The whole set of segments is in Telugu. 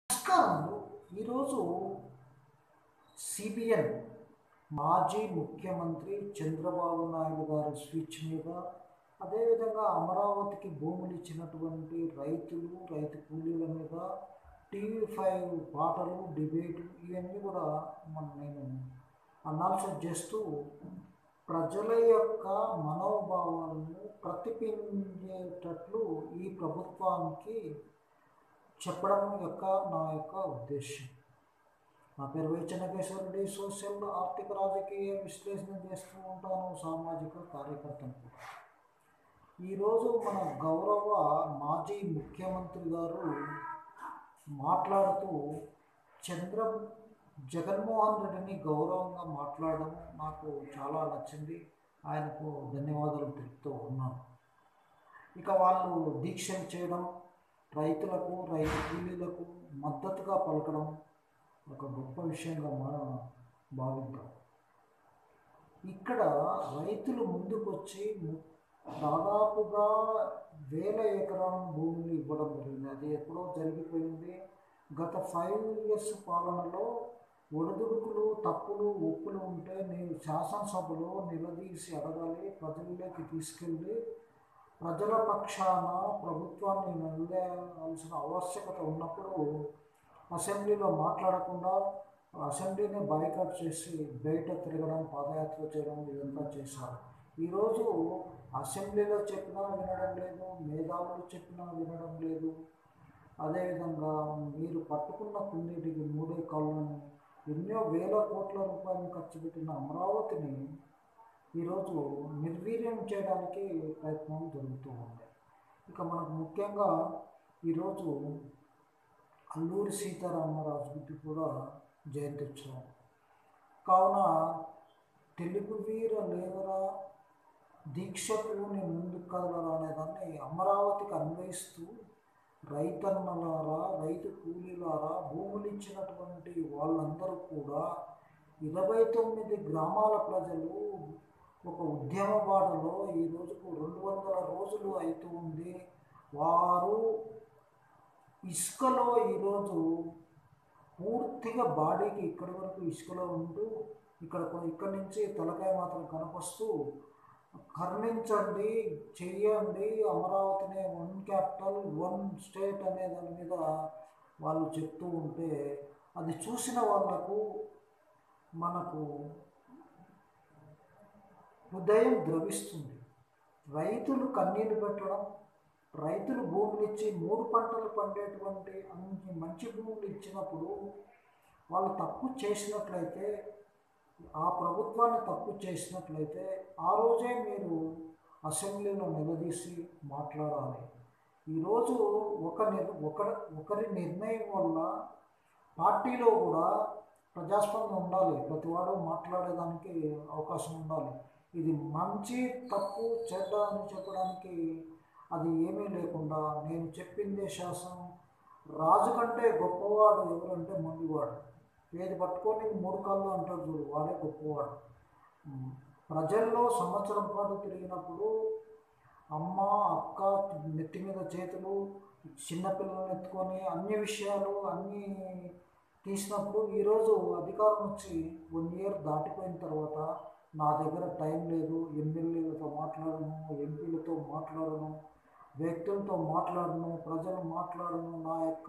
నమస్కారములు ఈరోజు సిబిఎన్ మాజీ ముఖ్యమంత్రి చంద్రబాబు నాయుడు గారి స్పీచ్ మీద అదేవిధంగా అమరావతికి భూములు ఇచ్చినటువంటి రైతులు రైతు కూలీల మీద టీవీ ఫైవ్ పాటలు డిబేటు ఇవన్నీ కూడా మన నేను అనాలిసిస్ చేస్తూ ప్రజల యొక్క మనోభావాలను ప్రతిబింబించేటట్లు ఈ ప్రభుత్వానికి చెప్పడం యొక్క నా యొక్క ఉద్దేశం నా పేరు వై చెన్నకేశ్వరరెడ్డి సోషల్ ఆర్థిక రాజకీయ విశ్లేషణ చేస్తూ ఉంటాను సామాజిక కార్యకర్తను కూడా ఈరోజు మన గౌరవ మాజీ ముఖ్యమంత్రి గారు మాట్లాడుతూ చంద్ర జగన్మోహన్ రెడ్డిని గౌరవంగా మాట్లాడడం నాకు చాలా నచ్చింది ఆయనకు ధన్యవాదాలు తెలుపుతూ ఉన్నాను ఇక వాళ్ళు దీక్షలు చేయడం రైతులకు రైతు కూలీలకు మద్దతుగా పలకడం ఒక గొప్ప విషయంగా మనం భావిద్దాం ఇక్కడ రైతులు ముందుకొచ్చి ము- దాదాపుగా వేల ఎకరాల భూములు ఇవ్వడం జరిగింది అది ఎప్పుడో జరిగిపోయింది గత ఫైవ్ ఇయర్స్ పాలనలో ఒడిదుడుకులు తప్పులు ఒప్పులు ఉంటే నేను శాసనసభలో నిలదీసి అడగాలి ప్రజల్లోకి తీసుకెళ్ళి ప్రజల పక్షాన ప్రభుత్వాన్ని నిలదీయాల్సిన ఆవశ్యకత ఉన్నప్పుడు అసెంబ్లీలో మాట్లాడకుండా అసెంబ్లీని బాయ్కాట్ చేసి బయట తిరగడం పాదయాత్ర చేయడం ఇదంతా చేశారు ఈరోజు అసెంబ్లీలో చెప్పినా వినడం లేదు మేధావులు చెప్పినా వినడం లేదు అదేవిధంగా మీరు పట్టుకున్న కుండీటికి మూడే కాళ్ళని ఎన్నో వేల కోట్ల రూపాయలు ఖర్చు పెట్టిన అమరావతిని ఈరోజు నిర్వీర్యం చేయడానికి ప్రయత్నం జరుగుతూ ఉంది ఇక మనకు ముఖ్యంగా ఈరోజు అల్లూరి సీతారామరాజు గురించి కూడా జయంతి ఉత్సవం కావున తెలుగు వీర లేవరా దీక్షకుని ముందుకు కదలరా అనేదాన్ని అమరావతికి అన్వయిస్తూ రైతన్నలారా రైతు కూలీలారా భూములు ఇచ్చినటువంటి వాళ్ళందరూ కూడా ఇరవై తొమ్మిది గ్రామాల ప్రజలు ఒక ఉద్యమ బాటలో ఈ రోజుకు రెండు వందల రోజులు అవుతూ ఉంది వారు ఇసుకలో ఈరోజు పూర్తిగా బాడీకి ఇక్కడి వరకు ఇసుకలో ఉంటూ ఇక్కడ కొ- ఇక్కడి నుంచి తలకాయ మాత్రం కనపస్తూ కరుణించండి చెయ్యండి అమరావతిని వన్ క్యాపిటల్ వన్ స్టేట్ అనే దాని మీద వాళ్ళు చెప్తూ ఉంటే అది చూసిన వాళ్ళకు మనకు హృదయం ద్రవిస్తుంది రైతులు కన్నీళ్ళు పెట్టడం రైతులు భూములు ఇచ్చి మూడు పంటలు పండేటువంటి అన్ని మంచి భూములు ఇచ్చినప్పుడు వాళ్ళు తప్పు చేసినట్లయితే ఆ ప్రభుత్వాన్ని తప్పు చేసినట్లయితే ఆ రోజే మీరు అసెంబ్లీలో నిలదీసి మాట్లాడాలి ఈరోజు ఒక నిర్ ఒక ఒకరి నిర్ణయం వల్ల పార్టీలో కూడా ప్రజాస్వామ్యం ఉండాలి ప్రతివాడు మాట్లాడేదానికి అవకాశం ఉండాలి ఇది మంచి తప్పు చెడ్డ అని చెప్పడానికి అది ఏమీ లేకుండా నేను చెప్పిందే శాసనం రాజు కంటే గొప్పవాడు ఎవరంటే మొండివాడు ఏది పట్టుకొని మూడు కాళ్ళు అంటాడు చూడు వాడే గొప్పవాడు ఉమ్, ప్రజల్లో సంవత్సరం పాటు తిరిగినప్పుడు అమ్మ అక్క నెత్తి మీద చేతులు చిన్నపిల్లల్ని ఎత్తుకొని అన్ని విషయాలు అన్నీ తీసినప్పుడు ఈరోజు అధికారం వచ్చి వన్ ఇయర్ దాటిపోయిన తర్వాత నా దగ్గర టైం లేదు ఎమ్మెల్యేలతో మాట్లాడను ఎంపీలతో మాట్లాడను వ్యక్తులతో మాట్లాడను ప్రజలు మాట్లాడను నా యొక్క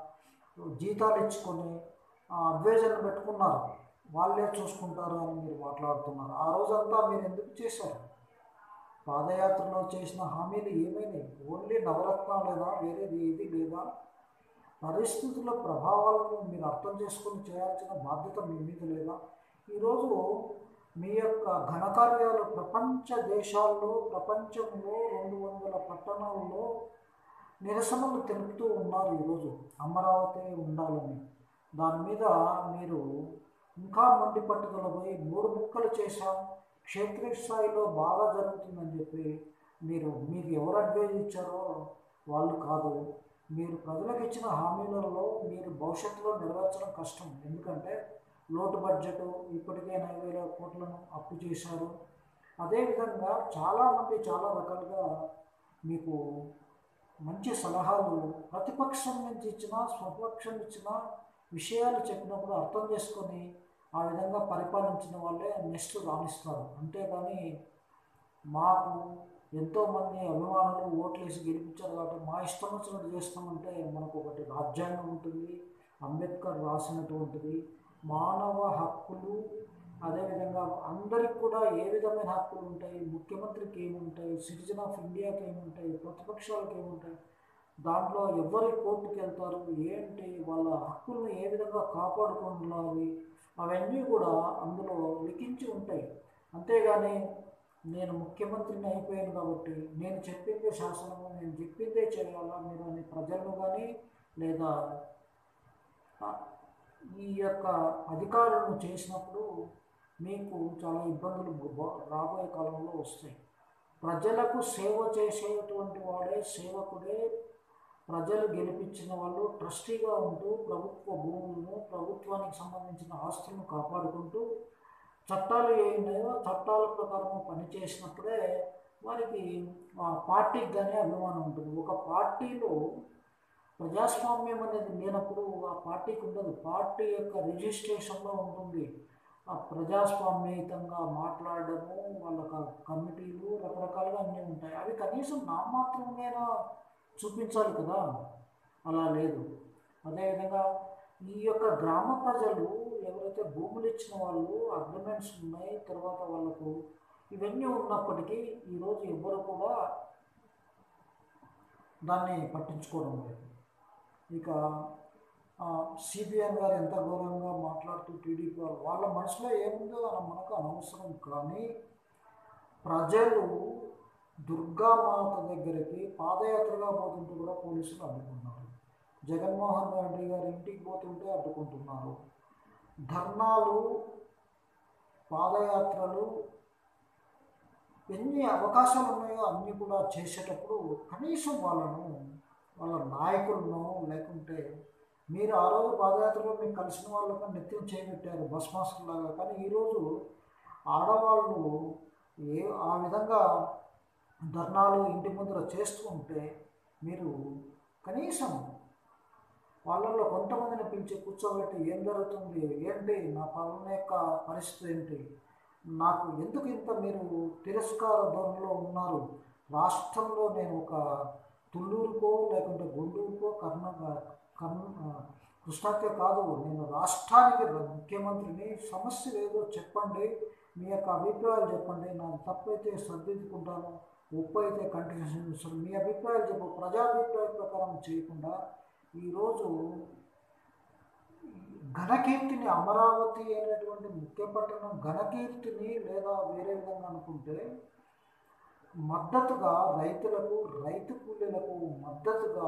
జీతాలు ఇచ్చుకొని అడ్వైజర్ని పెట్టుకున్నారు వాళ్ళే చూసుకుంటారు అని మీరు మాట్లాడుతున్నారు ఆ రోజంతా మీరు ఎందుకు చేశారు పాదయాత్రలో చేసిన హామీలు ఏమైనాయి ఓన్లీ నవరత్నాలేదా వేరేది ఏది లేదా పరిస్థితుల ప్రభావాలను మీరు అర్థం చేసుకొని చేయాల్సిన బాధ్యత మీ మీద లేదా ఈరోజు మీ యొక్క ఘనకార్యాలు ప్రపంచ దేశాల్లో ప్రపంచంలో రెండు వందల పట్టణాల్లో నిరసనలు తెలుపుతూ ఉన్నారు ఈరోజు అమరావతి ఉండాలని దాని మీద మీరు ఇంకా మొండి పట్టుదలపై మూడు ముక్కలు చేశాం క్షేత్రీయ స్థాయిలో బాగా జరుగుతుందని చెప్పి మీరు మీకు ఎవరు అడ్వైజ్ ఇచ్చారో వాళ్ళు కాదు మీరు ప్రజలకు ఇచ్చిన హామీలలో మీరు భవిష్యత్తులో నెరవేర్చడం కష్టం ఎందుకంటే లోటు బడ్జెట్ ఇప్పటికే ఎనభై వేల కోట్లను అప్పు చేశారు అదేవిధంగా చాలామంది చాలా రకాలుగా మీకు మంచి సలహాలు ప్రతిపక్షం నుంచి ఇచ్చిన స్వపక్షం ఇచ్చిన విషయాలు చెప్పినప్పుడు అర్థం చేసుకొని ఆ విధంగా పరిపాలించిన వాళ్ళే నెక్స్ట్ రాణిస్తారు అంతేగాని మాకు ఎంతోమంది అభిమానులు ఓట్లేసి గెలిపించారు కాబట్టి మా ఇష్టం వచ్చినట్టు చేస్తామంటే మనకు ఒకటి రాజ్యాంగం ఉంటుంది అంబేద్కర్ రాసినటువంటిది మానవ హక్కులు అదేవిధంగా అందరికి కూడా ఏ విధమైన హక్కులు ఉంటాయి ముఖ్యమంత్రికి ఏముంటాయి సిటిజన్ ఆఫ్ ఇండియాకి ఏముంటాయి ప్రతిపక్షాలకు ఏముంటాయి దాంట్లో ఎవరి కోర్టుకి వెళ్తారు ఏంటి వాళ్ళ హక్కులను ఏ విధంగా కాపాడుకోవాలి అవన్నీ కూడా అందులో లిఖించి ఉంటాయి అంతేగాని నేను ముఖ్యమంత్రిని అయిపోయాను కాబట్టి నేను చెప్పిందే శాసనము నేను చెప్పిందే చేయాలా మీరు అని ప్రజలను కానీ లేదా ఆ, ఈ యొక్క అధికారులను చేసినప్పుడు మీకు చాలా ఇబ్బందులు బ- రాబోయే కాలంలో వస్తాయి ప్రజలకు సేవ చేసేటువంటి వాడే సేవకుడే ప్రజలు గెలిపించిన వాళ్ళు ట్రస్టీగా ఉంటూ ప్రభుత్వ భూములను ప్రభుత్వానికి సంబంధించిన ఆస్తులను కాపాడుకుంటూ చట్టాలు ఏ ఉన్నాయో చట్టాల ప్రకారం పనిచేసినప్పుడే వారికి ఆ పార్టీకి కానీ అభిమానం ఉంటుంది ఒక పార్టీలో ప్రజాస్వామ్యం అనేది లేనప్పుడు ఆ పార్టీకి ఉండదు పార్టీ యొక్క రిజిస్ట్రేషన్లో ఉంటుంది ఆ ప్రజాస్వామ్యయుతంగా మాట్లాడడము వాళ్ళ క- కమిటీలు రకరకాలుగా అన్నీ ఉంటాయి అవి కనీసం నామాత్రంగా చూపించాలి కదా అలా లేదు అదేవిధంగా ఈ యొక్క గ్రామ ప్రజలు ఎవరైతే భూములు ఇచ్చిన వాళ్ళు అగ్రిమెంట్స్ ఉన్నాయి తర్వాత వాళ్ళకు ఇవన్నీ ఉన్నప్పటికీ ఈరోజు ఎవ్వరు కూడా దాన్ని పట్టించుకోవడం లేదు ఇక సిబిఎన్ గారు ఎంత గౌరవంగా మాట్లాడుతూ టీడీపీ వాళ్ళు వాళ్ళ మనసులో ఏముందో అని మనకు అనవసరం కానీ ప్రజలు దుర్గామాత దగ్గరికి పాదయాత్రగా పోతుంటే కూడా పోలీసులు అడ్డుకున్నారు జగన్మోహన్ రెడ్డి గారి ఇంటికి పోతుంటే అడ్డుకుంటున్నారు ధర్నాలు పాదయాత్రలు ఎన్ని అవకాశాలు ఉన్నాయో అన్నీ కూడా చేసేటప్పుడు కనీసం వాళ్ళను వాళ్ళ నాయకులను లేకుంటే మీరు ఆ రోజు పాదయాత్రలో మీకు కలిసిన వాళ్ళకి నెత్తిన చేయబెట్టారు బస్ మాస్టర్ లాగా కానీ ఈరోజు ఆడవాళ్ళు ఏ ఆ విధంగా ధర్నాలు ఇంటి ముందర చేస్తూ ఉంటే మీరు కనీసం వాళ్ళల్లో కొంతమందిని పిలిచి కూర్చోబెట్టి ఏం జరుగుతుంది ఏంటి నా పనుల యొక్క పరిస్థితి ఏంటి నాకు ఎందుకు ఇంత మీరు తిరస్కార ధోరణిలో ఉన్నారు రాష్ట్రంలో నేను ఒక తుళ్ళూరుకో లేకుంటే గుంటూరుకో కర్ణ కర్ణ కృష్ణాకే కాదు నేను రాష్ట్రానికి ర- ముఖ్యమంత్రిని సమస్య ఏదో చెప్పండి మీ యొక్క అభిప్రాయాలు చెప్పండి నాకు తప్పైతే సర్దిద్దుకుంటాను ఉప్పు అయితే కంటిన్యూషన్ చేస్తాను మీ అభిప్రాయాలు చెప్పు ప్రజాభిప్రాయ ప్రకారం చేయకుండా ఈరోజు ఘనకీర్తిని అమరావతి అనేటువంటి ముఖ్య పట్టణం ఘనకీర్తిని లేదా వేరే విధంగా అనుకుంటే మద్దతుగా రైతులకు రైతు కూలీలకు మద్దతుగా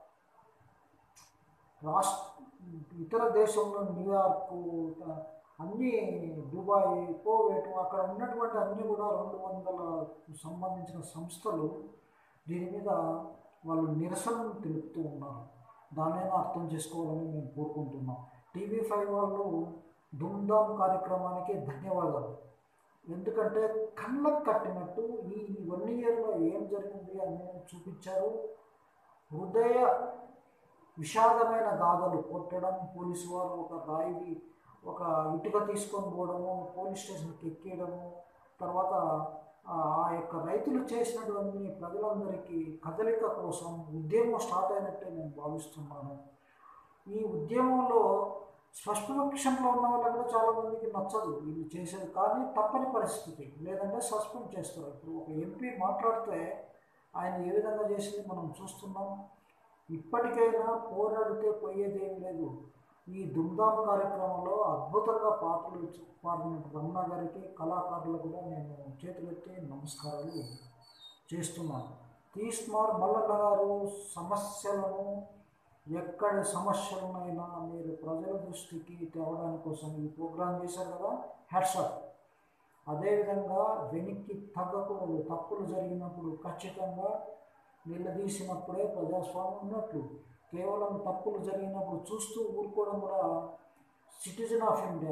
రాష్ట్ర ఇతర దేశంలో న్యూయార్కు త- అన్ని దుబాయ్ కోవేట్ అక్కడ ఉన్నటువంటి అన్ని కూడా రెండు వందల సంబంధించిన సంస్థలు దీని మీద వాళ్ళు నిరసనను తెలుపుతూ ఉన్నారు దాన్నైనా అర్థం చేసుకోవాలని మేము కోరుకుంటున్నాం టీవీ ఫైవ్ వాళ్ళు ధూమ్ధామ్ కార్యక్రమానికి ధన్యవాదాలు ఎందుకంటే కళ్ళకు కట్టినట్టు ఈ వన్ ఇయర్లో ఏం జరిగింది అని చూపించారు హృదయ విషాదమైన గాథలు కొట్టడం పోలీసు వారు ఒక రాయి ఒక ఇటుక తీసుకొని పోవడము పోలీస్ స్టేషన్కి ఎక్కేయడము తర్వాత ఆ ఆ యొక్క రైతులు చేసినటువంటి ప్రజలందరికీ కదలిక కోసం ఉద్యమం స్టార్ట్ అయినట్టే నేను భావిస్తున్నాను ఈ ఉద్యమంలో స్పష్టపక్షంలో ఉన్న వాళ్ళకి కూడా చాలామందికి నచ్చదు వీళ్ళు చేసేది కానీ తప్పని పరిస్థితి లేదంటే సస్పెండ్ చేస్తారు ఇప్పుడు ఒక ఎంపీ మాట్లాడితే ఆయన ఏ విధంగా చేసింది మనం చూస్తున్నాం ఇప్పటికైనా పోరాడితే పోయేదేం లేదు ఈ దుమ్దాం కార్యక్రమంలో అద్భుతంగా పాటలు పాడిన రమణ గారికి కళాకారులకు కూడా నేను చేతులెత్తి నమస్కారాలు చేస్తున్నాను తీస్మార్ మల్లన్న గారు సమస్యలను ఎక్కడి సమస్యలనైనా మీరు ప్రజల దృష్టికి తేవడానికి కోసం ఈ ప్రోగ్రాం చేశారు కదా హ్యాట్సాప్ అదేవిధంగా వెనక్కి తగ్గకూడదు తప్పులు జరిగినప్పుడు ఖచ్చితంగా నిలదీసినప్పుడే ప్రజాస్వామ్యం ఉన్నట్లు కేవలం తప్పులు జరిగినప్పుడు చూస్తూ ఊరుకోవడం కూడా సిటిజన్ ఆఫ్ ఇండియా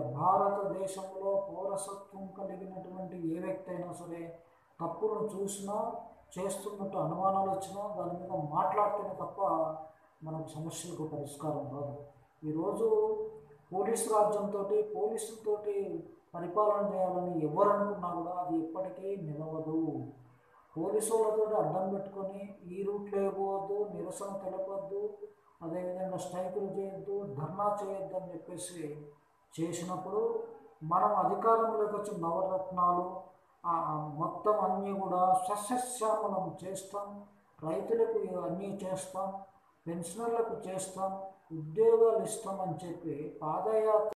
భారతదేశంలో పౌరసత్వం కలిగినటువంటి ఏ వ్యక్తి అయినా సరే తప్పులను చూసినా చేస్తున్నట్టు అనుమానాలు వచ్చినా దాని మీద మాట్లాడితేనే తప్ప మనకు సమస్యలకు పరిష్కారం రాదు ఈరోజు పోలీసు రాజ్యంతో పోలీసులతోటి పరిపాలన చేయాలని ఎవరు అనుకున్నా కూడా అది ఎప్పటికీ నిలవదు పోలీసు వాళ్ళతో అడ్డం పెట్టుకొని ఈ రూట్లో ఇవ్వవద్దు నిరసన తెలపద్దు అదేవిధంగా స్ట్రైకులు చేయొద్దు ధర్నా చేయొద్దు అని చెప్పేసి చేసినప్పుడు మనం అధికారంలోకి వచ్చి నవరత్నాలు ఆ, మొత్తం అన్నీ కూడా సస్యశ్యామలం చేస్తాం రైతులకు అన్నీ చేస్తాం పెన్షనర్లకు చేస్తాం ఉద్యోగాలు ఇస్తామని చెప్పి పాదయాత్ర